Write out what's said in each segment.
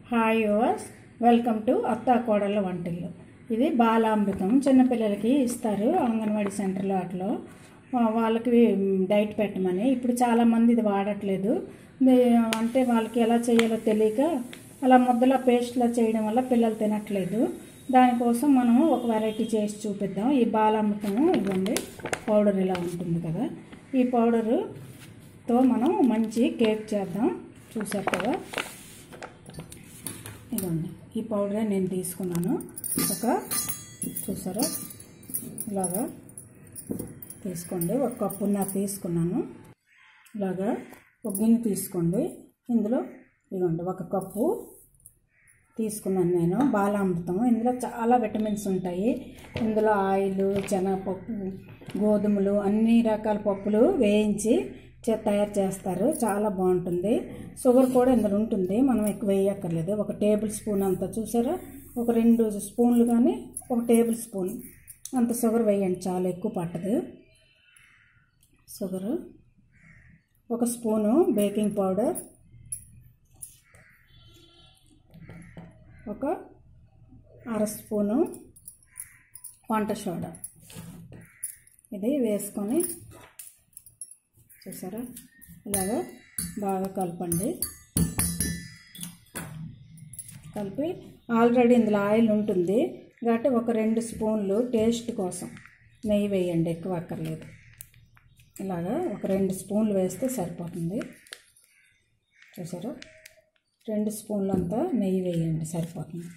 Hi yours welcome to అత్తా కోడళ్ళ వంటిల్లు ఇది బాలామృతం చిన్నపిల్లలకి ఇస్తారు అంగన్వాడీ సెంటర్లో అట్లో వా- వాళ్ళకి డైట్ పెట్టమని ఇప్పుడు చాలామంది ఇది వాడట్లేదు దే- అంటే వాళ్ళకి ఎలా చేయాలో తెలియక అలా ముద్దలా పేస్ట్లా చేయడం వల్ల పిల్లలు తినట్లేదు దానికోసం మనం ఒక వెరైటీ చేసి చూపిద్దాం ఈ బాలామృతం ఇవ్వండి పౌడర్ ఇలా ఉంటుంది కదా ఈ పౌడరుతో మనం మంచి కేక్ చేద్దాం చూసారు కదా ఇదిగోండి ఈ పౌడరే నేను తీసుకున్నాను ఒక చూసారా ఇలాగా తీసుకోండి ఒక కప్పున్నర తీసుకున్నాను ఇలాగా ఒక గిన్నె తీసుకోండి ఇందులో ఇదిగోండి ఒక కప్పు తీసుకున్నాను నేను బాలామృతం ఇందులో చాలా విటమిన్స్ ఉంటాయి ఇందులో ఆయిల్ శనగపప్పు గోధుమలు అన్ని రకాల పప్పులు వేయించి చే- తయారు చేస్తారు చాలా బాగుంటుంది షుగర్ కూడా ఇందులో ఉంటుంది మనం ఎక్కువ వేయక్కర్లేదు ఒక టేబుల్ స్పూన్ అంత చూసారా ఒక రెండు స్పూన్లు కానీ ఒక టేబుల్ స్పూన్ అంత షుగర్ వేయండి చాలా ఎక్కువ పట్టదు షుగరు ఒక స్పూను బేకింగ్ పౌడర్ ఒక అర స్పూను వంట సోడా ఇది వేసుకొని చూసారా ఇలాగా బాగా కలపండి కలిపి ఆల్రెడీ ఇందులో ఆయిల్ ఉంటుంది కాబట్టి ఒక రెండు స్పూన్లు టేస్ట్ కోసం నెయ్యి వేయండి ఎక్కువ అక్కర్లేదు ఇలాగా ఒక రెండు స్పూన్లు వేస్తే సరిపోతుంది చూసారా రెండు స్పూన్లు అంతా నెయ్యి వేయండి సరిపోతుంది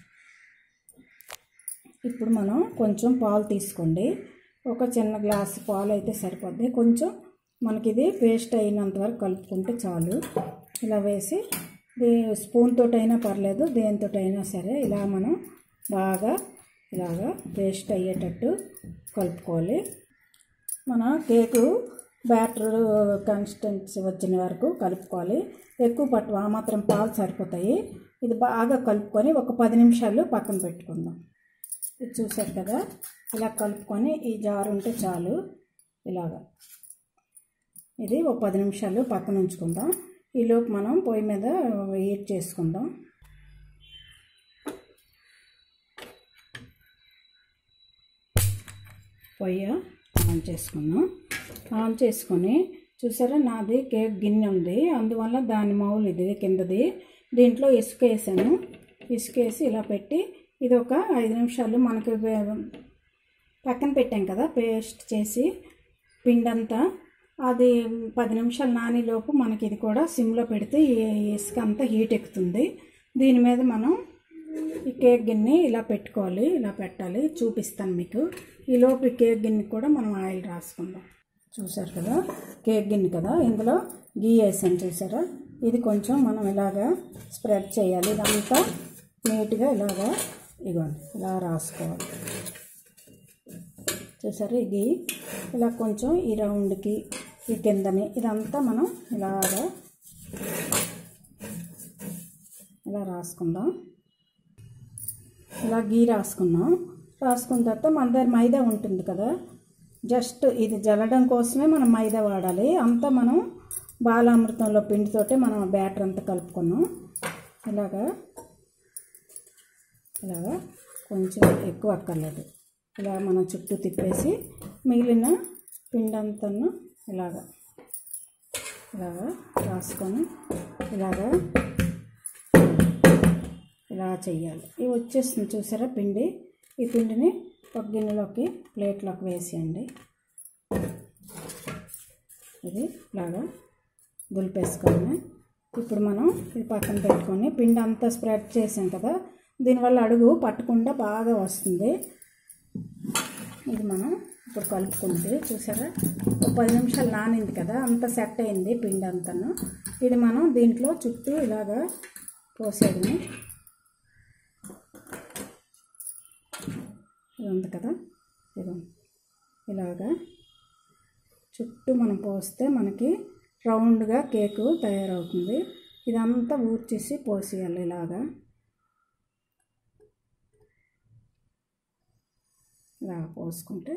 ఇప్పుడు మనం కొంచెం పాలు తీసుకోండి ఒక చిన్న గ్లాస్ పాలు అయితే సరిపోద్ది కొంచెం మనకి ఇది పేస్ట్ అయినంత వరకు కలుపుకుంటే చాలు ఇలా వేసి దీ స్పూన్ తోటైనా పర్లేదు దేనితోటైనా సరే ఇలా మనం బాగా ఇలాగా పేస్ట్ అయ్యేటట్టు కలుపుకోవాలి మన కేకు బ్యాటర్ కన్సిస్టెన్సీ వచ్చిన వరకు కలుపుకోవాలి ఎక్కువ పట్టు ఆ మాత్రం పాలు సరిపోతాయి ఇది బాగా కలుపుకొని ఒక పది నిమిషాలు పక్కన పెట్టుకుందాం ఇది చూసారు కదా ఇలా కలుపుకొని ఈ జారు ఉంటే చాలు ఇలాగా ఇది ఒక పది నిమిషాలు పక్కన ఉంచుకుందాం ఈలోపు మనం పొయ్యి మీద హీట్ చేసుకుందాం పొయ్యి ఆన్ చేసుకున్నాం ఆన్ చేసుకొని చూసారా నాది కేక్ గిన్నె ఉంది అందువల్ల దాని మౌలు ఇది కిందది దీంట్లో ఇసుక వేసాను ఇసుక వేసి ఇలా పెట్టి ఇది ఒక ఐదు నిమిషాలు మనకి వే- పక్కన పెట్టాం కదా పేస్ట్ చేసి పిండి అంతా అది పది నిమిషాలు నానేలోపు మనకి ఇది కూడా సిమ్లో పెడితే ఈ ఇసుక అంతా హీట్ ఎక్కుతుంది దీని మీద మనం ఈ కేక్ గిన్నె ఇలా పెట్టుకోవాలి ఇలా పెట్టాలి చూపిస్తాను మీకు ఈలోపు ఈ కేక్ గిన్నె కూడా మనం ఆయిల్ రాసుకుందాం చూసారు కదా కేక్ గిన్నె కదా ఇందులో గీ వేసాను చూసారా ఇది కొంచెం మనం ఇలాగా స్ప్రెడ్ చేయాలి ఇదంతా నీట్గా ఇలాగా ఇగోండి ఇలా రాసుకోవాలి చూసారు ఇది ఇలా కొంచెం ఈ రౌండ్కి ఈ కిందని ఇదంతా మనం ఇలాగా ఇలా రాసుకుందాం ఇలా గీ రాసుకున్నాం రాసుకున్న తర్వాత మన దగ్గర మైదా ఉంటుంది కదా జస్ట్ ఇది జల్లడం కోసమే మనం మైదా వాడాలి అంతా మనం బాలామృతంలో పిండితోటే మనం బ్యాటర్ అంతా కలుపుకున్నాం ఇలాగా ఇలాగా కొంచెం ఎక్కువ అక్కర్లేదు ఇలా మనం చుట్టూ తిప్పేసి మిగిలిన పిండి అంతా ఇలాగా ఇలాగా రాసుకొని ఇలాగా ఇలా చెయ్యాలి ఇవి వచ్చేస్తుంది చూసారా పిండి ఈ పిండిని ఒక గిన్నెలోకి ప్లేట్లోకి వేసేయండి ఇది ఇలాగా దులిపేసుకొని ఇప్పుడు మనం ఇది పక్కన పెట్టుకొని పిండి అంతా స్ప్రెడ్ చేసాం కదా దీనివల్ల అడుగు పట్టకుండా బాగా వస్తుంది ఇది మనం ఇప్పుడు కలుపుకుంటే చూసారా ఒక పది నిమిషాలు నానింది కదా అంత సెట్ అయింది పిండి అంతాను ఇది మనం దీంట్లో చుట్టూ ఇలాగా పోసేది ఇది ఉంది కదా ఇది ఇలాగా చుట్టూ మనం పోస్తే మనకి రౌండ్గా కేకు తయారవుతుంది ఇదంతా ఊడ్చేసి పోసేయాలి ఇలాగా ఇలా పోసుకుంటే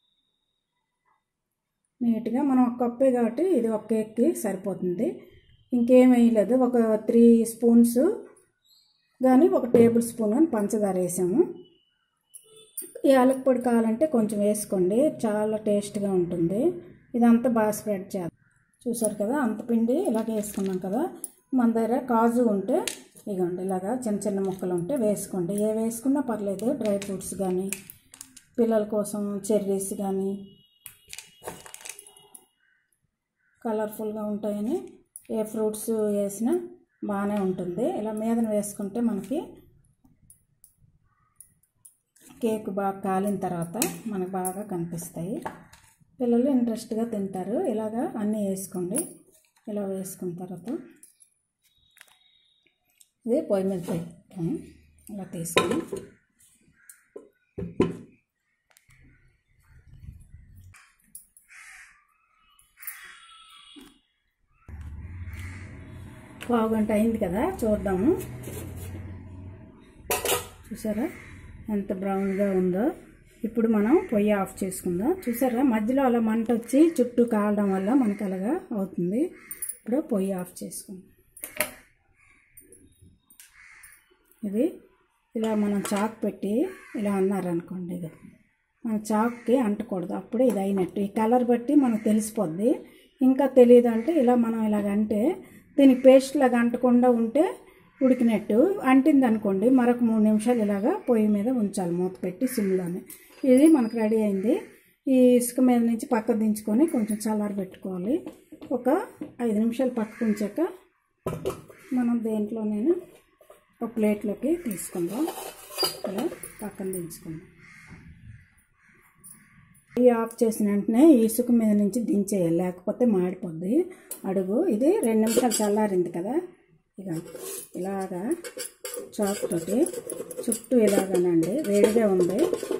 నీట్గా మనం ఒక కప్పే కాబట్టి ఇది ఒక కేక్కి సరిపోతుంది ఇంకేం వేయలేదు ఒక త్రీ స్పూన్స్ కానీ ఒక టేబుల్ స్పూన్ అని పంచదార వేసాము యాలక పొడి కావాలంటే కొంచెం వేసుకోండి చాలా టేస్ట్గా ఉంటుంది ఇదంతా బాగా స్ప్రెడ్ చేద్దాం చూసారు కదా అంత పిండి ఇలాగ వేసుకున్నాం కదా మన దగ్గర కాజు ఉంటే ఇగోండి ఇలాగా చిన్న చిన్న ముక్కలు ఉంటే వేసుకోండి ఏ వేసుకున్నా పర్లేదు డ్రై ఫ్రూట్స్ కానీ పిల్లల కోసం చెర్రీస్ కానీ కలర్ఫుల్గా ఉంటాయని ఏ ఫ్రూట్స్ వేసినా బాగానే ఉంటుంది ఇలా మీదన వేసుకుంటే మనకి కేక్ బాగా కాలిన తర్వాత మనకు బాగా కనిపిస్తాయి పిల్లలు ఇంట్రెస్ట్గా తింటారు ఇలాగా అన్నీ వేసుకోండి ఇలా వేసుకున్న తర్వాత ఇది పొయ్యి మీద పెట్టుతాము ఇలా తీసుకొని పావు గంట అయింది కదా చూద్దాము చూసారా ఎంత బ్రౌన్గా ఉందో ఇప్పుడు మనం పొయ్యి ఆఫ్ చేసుకుందాం చూసారా మధ్యలో అలా మంట వచ్చి చుట్టూ కాలడం వల్ల మనకి అలాగా అవుతుంది ఇప్పుడు పొయ్యి ఆఫ్ చేసుకుందాం ఇది ఇలా మనం చాక్ పెట్టి ఇలా అన్నారనుకోండి ఇది మన చాక్కి అంటకూడదు అప్పుడే ఇది అయినట్టు ఈ కలర్ బట్టి మనకు తెలిసిపోద్ది ఇంకా తెలియదు అంటే ఇలా మనం ఇలాగ అంటే దీనికి పేస్ట్ లాగా అంటకుండా ఉంటే ఉడికినట్టు అంటింది అనుకోండి మరొక మూడు నిమిషాలు ఇలాగా పొయ్యి మీద ఉంచాలి మూత పెట్టి సిమ్లోనే ఇది మనకు రెడీ అయింది ఈ ఇసుక మీద నుంచి పక్క దించుకొని కొంచెం చల్లారి పెట్టుకోవాలి ఒక ఐదు నిమిషాలు పక్కకు ఉంచాక మనం దేంట్లో నేను ఒక ప్లేట్లోకి తీసుకుందాం ఇలా పక్కన దించుకుందాం ఈ ఆఫ్ చేసిన వెంటనే ఈ ఇసుక మీద నుంచి దించేయాలి లేకపోతే మాడిపోద్ది అడుగు ఇది రెండు నిమిషాలు చల్లారింది కదా ఇక ఇలాగా చాక్ తోటి చుట్టూ ఇలాగనండి వేడిగా ఉంది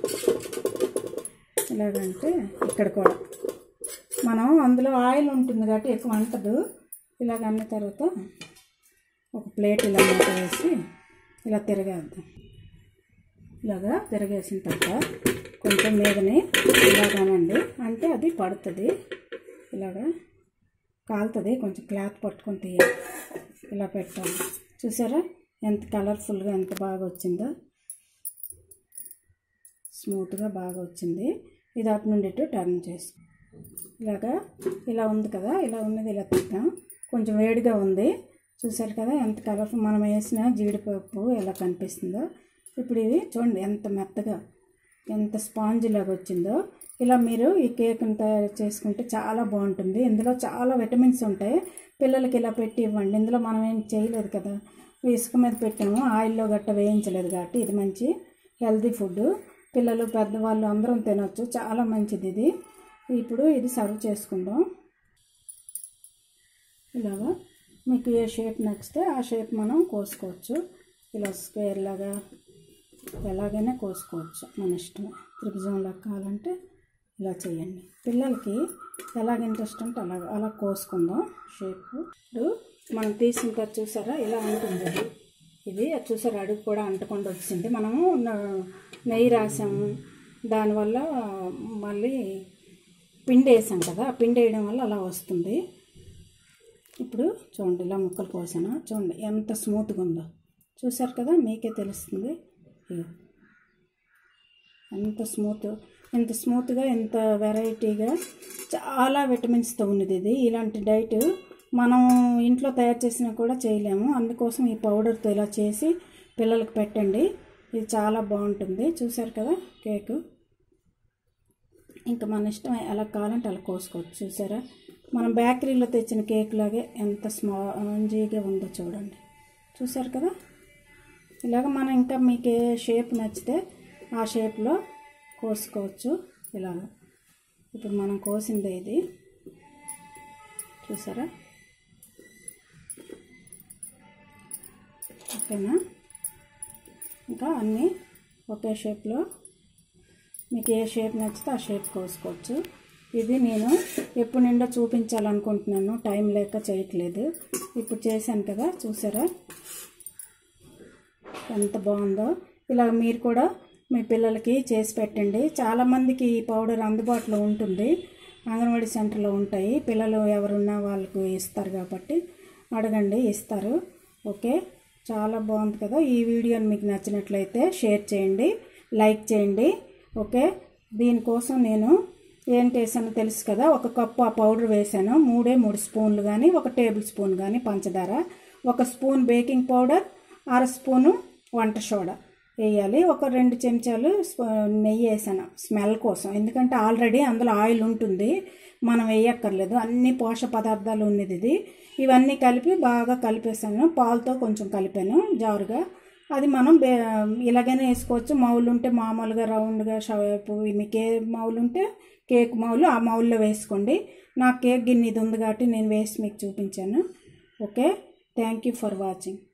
ఇలాగంటే ఇక్కడ కూడా మనం అందులో ఆయిల్ ఉంటుంది కాబట్టి ఎక్కువ అంటదు ఇలాగ అన్న తర్వాత ఒక ప్లేట్ ఇలా మూత వేసి ఇలా తిరగేద్దాం ఇలాగా తిరగేసిన తర్వాత కొంచెం మీదని ఇలాగానండి అంటే అది పడుతుంది ఇలాగా కాలుతుంది కొంచెం క్లాత్ పట్టుకొని తీయాలి ఇలా పెట్టాలి చూసారా ఎంత కలర్ఫుల్గా ఎంత బాగా వచ్చిందో స్మూత్గా బాగా వచ్చింది ఇది అటు నుండి ఇటు టర్న్ చేసి ఇలాగా ఇలా ఉంది కదా ఇలా ఉన్నది ఇలా తిప్పాం కొంచెం వేడిగా ఉంది చూసారు కదా ఎంత కలర్ఫుల్ మనం వేసిన జీడిపప్పు ఎలా కనిపిస్తుందో ఇప్పుడు ఇది చూడండి ఎంత మెత్తగా ఎంత స్పాంజ్ లాగా వచ్చిందో ఇలా మీరు ఈ కేక్ని తయారు చేసుకుంటే చాలా బాగుంటుంది ఇందులో చాలా విటమిన్స్ ఉంటాయి పిల్లలకి ఇలా పెట్టి ఇవ్వండి ఇందులో మనం ఏం చేయలేదు కదా ఇసుక మీద పెట్టాము ఆయిల్లో గట్ట వేయించలేదు కాబట్టి ఇది మంచి హెల్తీ ఫుడ్ పిల్లలు పెద్దవాళ్ళు అందరం తినొచ్చు చాలా మంచిది ఇది ఇప్పుడు ఇది సర్వ్ చేసుకుందాం ఇలాగా మీకు ఏ షేప్ నచ్చితే ఆ షేప్ మనం కోసుకోవచ్చు ఇలా స్క్వేర్ లాగా ఎలాగైనా కోసుకోవచ్చు మన ఇష్టం త్రిభుజంలా కావాలంటే ఇలా చేయండి పిల్లలకి ఎలాగ ఇంట్రెస్ట్ ఉంటే అలాగ అలా కోసుకుందాం షేప్ ఇప్పుడు మనం తీసిన తర్వాత చూసారా ఇలా ఉంటుంది ఇది ఇది అది చూసారా అడుగు కూడా అంటకుండా వచ్చింది మనము న- నెయ్యి రాసాము దానివల్ల మళ్ళీ పిండి వేసాం కదా ఆ పిండి వేయడం వల్ల అలా వస్తుంది ఇప్పుడు చూడండి ఇలా ముక్కలు కోసాను చూడండి ఎంత స్మూత్గా ఉందో చూసారు కదా మీకే తెలుస్తుంది ఇగో. ఎంత స్మూత్ ఎంత స్మూత్గా ఎంత వెరైటీగా చాలా విటమిన్స్తో ఉన్నది ఇది ఇలాంటి డైట్ మనం ఇంట్లో తయారు చేసినా కూడా చేయలేము అందుకోసం ఈ పౌడర్తో ఇలా చేసి పిల్లలకు పెట్టండి ఇది చాలా బాగుంటుంది చూసారు కదా కేకు ఇంకా మన ఇష్టం ఎలా కావాలంటే అలా కోసుకోవచ్చు చూసారా మనం బేకరీలో తెచ్చిన కేక్ లాగే ఎంత స్మాంజీగా ఉందో చూడండి చూసారు కదా ఇలాగ మనం ఇంకా మీకు ఏ షేప్ నచ్చితే ఆ షేప్లో కోసుకోవచ్చు ఇలాగ ఇప్పుడు మనం కోసిందే ఇది చూసారా ఓకేనా ఇంకా అన్నీ ఒకే షేప్లో మీకు ఏ షేప్ నచ్చితే ఆ షేప్ కోసుకోవచ్చు ఇది నేను ఎప్పుడు నిండా చూపించాలనుకుంటున్నాను టైం లేక చేయట్లేదు ఇప్పుడు చేశాను కదా చూసారా ఎంత బాగుందో ఇలా మీరు కూడా మీ పిల్లలకి చేసి పెట్టండి చాలామందికి ఈ పౌడర్ అందుబాటులో ఉంటుంది అంగన్వాడీ సెంటర్లో ఉంటాయి పిల్లలు ఎవరున్నా వాళ్ళకు ఇస్తారు కాబట్టి అడగండి ఇస్తారు ఓకే చాలా బాగుంది కదా ఈ వీడియోని మీకు నచ్చినట్లయితే షేర్ చేయండి లైక్ చేయండి ఓకే దీనికోసం నేను ఏం చేశానో తెలుసు కదా ఒక కప్పు ఆ పౌడర్ వేసాను మూడే మూడు స్పూన్లు కానీ ఒక టేబుల్ స్పూన్ కానీ పంచదార ఒక స్పూన్ బేకింగ్ పౌడర్ అర స్పూను వంట సోడా వేయాలి ఒక రెండు చెంచాలు స్ప- నెయ్యి వేసాను స్మెల్ కోసం ఎందుకంటే ఆల్రెడీ అందులో ఆయిల్ ఉంటుంది మనం వేయక్కర్లేదు అన్ని పోషక పదార్థాలు ఉన్నది ఇది ఇవన్నీ కలిపి బాగా కలిపేసాను పాలతో కొంచెం కలిపాను జారుగా అది మనం బే ఇలాగైనా వేసుకోవచ్చు మౌలు ఉంటే మామూలుగా రౌండ్గా షవైపు మీకు ఏ మౌలు ఉంటే కేక్ మౌలు ఆ మౌల్లో వేసుకోండి నా కేక్ గిన్నె ఇది ఉంది కాబట్టి నేను వేసి మీకు చూపించాను okay thank you for watching